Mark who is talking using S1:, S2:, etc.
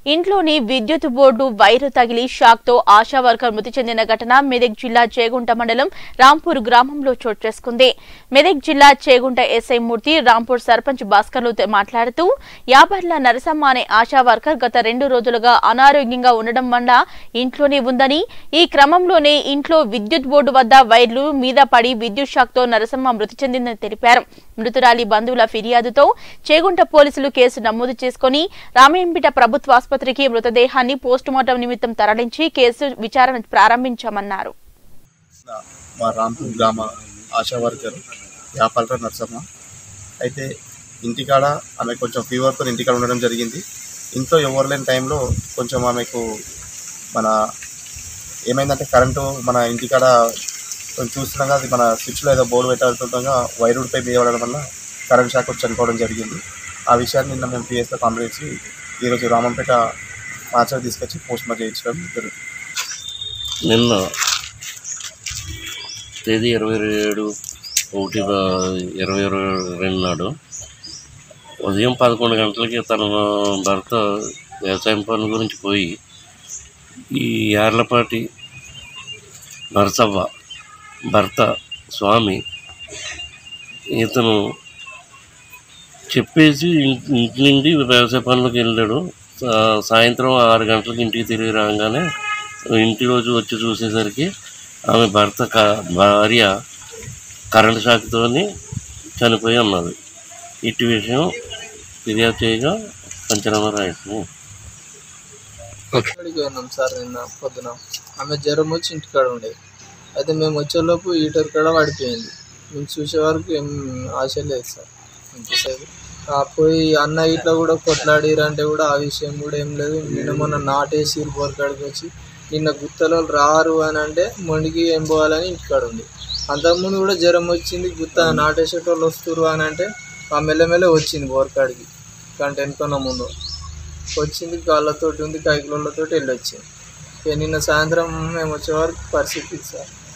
S1: ఇంట్లోని విద్యుత్ board wire తగిలి షాక్ తో ఆశా వర్కర్ మృతి చెందిన ఘటన మెదక్ జిల్లా చేగుంట మండలం రాంపూర్ గ్రామంలో చోటు చేసుకుంది మెదక్ జిల్లా చేగుంట ఎస్ఐ మూర్తి రాంపూర్ సర్పంచ్ భాస్కర్లు మాట్లాడుతూ యాభర్ల నరసమ్మ అనే ఆశా వర్కర్ గత రెండు రోజులుగా అనారోగ్యంగా ఉండడం వల్ల ఇంట్లోనే ఉందని ఈ క్రమంలోనే ఇంట్లో విద్యుత్ బోర్డు వద్ద వైర్లు మీద పడి విద్యుత్ షాక్ తో నరసమ్మ మృతి చెందిందని తెలిపారు మృతురాలి బంధువుల ఫిర్యాదుతో చేగుంట పోలీసులు కేసు నమోదు చేసుకుని రామేంపిట ప్రభుత్వ ఆసుపత్రికి మృతదేహాన్ని పోస్టుమార్టం నిమిత్తం తరలించి కేసు విచారణ ప్రారంభించామన్నారు
S2: మా రాంపూర్ గ్రామ ఆశా వర్కర్ వ్యాపార నరసమ్మ అయితే ఇంటికాడ ఆమె కొంచెం ఫీవర్తో ఇంటికాడ ఉండడం జరిగింది ఇంట్లో ఎవరు లేని టైంలో కొంచెం ఆమెకు మన ఏమైందంటే కరెంటు మన ఇంటికాడ కొంచెం చూస్తుండగా అది మన స్విచ్లో ఏదో బోర్డు పెట్టాల్సిండగా వైర్ ఉడిపై వేయడం వల్ల కరెంట్ షాక్ వచ్చి చనిపోవడం జరిగింది ఆ విషయాన్ని నిన్న మేము పిఎస్తో కంప్లైంట్ చేసి ఈరోజు రామంపేట మార్చారు తీసుకొచ్చి పోస్ట్ మార్టం చేయించడం జరుగుతుంది
S3: నిన్న తేదీ ఇరవై ఏడు ఒకటి బ- ఇరవై ఇరవై రెండు నాడు ఉదయం పదకొండు గంటలకి తన భర్త వ్యవసాయం పనుల గురించి పోయి ఈ యార్లపాటి నరసవ్వ భర్త స్వామి ఇతను చెప్పేసి ఇం- ఇంటి నుండి వ్యవసాయ పనులకు వెళ్ళాడు సా- సాయంత్రం ఆరు గంటలకు ఇంటికి తిరిగి రాగానే ఇంటి రోజు వచ్చి చూసేసరికి ఆమె భర్త క- భార్య కరెంట్ షాక్తోని చనిపోయి ఉన్నది ఇటు విషయం ఫిర్యాదు చేయగా పంచనామా రాయసం
S4: ఇక్కడికి పోయినాం సార్ నిన్న పొద్దున ఆమె జ్వరం వచ్చి ఇంటికాడ ఉండేది అయితే మేము వచ్చేలోపు హీటర్ కూడా పడిపోయింది మేము చూసే వరకు ఏం ఆశ లేదు సార్ ఇంతసేపు ఆ పోయి అన్న ఇట్లా కూడా కొట్లాడిరంటే కూడా ఆ విషయం కూడా ఏం లేదు నిన్న మొన్న నాటేసి బోర్కాడికి వచ్చి నిన్న గుత్తలో రారు అని అంటే మొండికి ఏం పోవాలని ఇంటికాడ ఉంది అంతకుముందు కూడా జ్వరం వచ్చింది గుత్త నాటేసేటోళ్ళు వస్తురు అని అంటే ఆ మెల్లమెల్ల వచ్చింది బోర్కాడికి గంట వెనుకున్న ముందు వచ్చింది కాళ్ళతోటి ఉంది కైకులతోటి వెళ్ళొచ్చింది ఇక నిన్న సాయంత్రం మేము వచ్చే వరకు పరిస్థితి ఇది సార్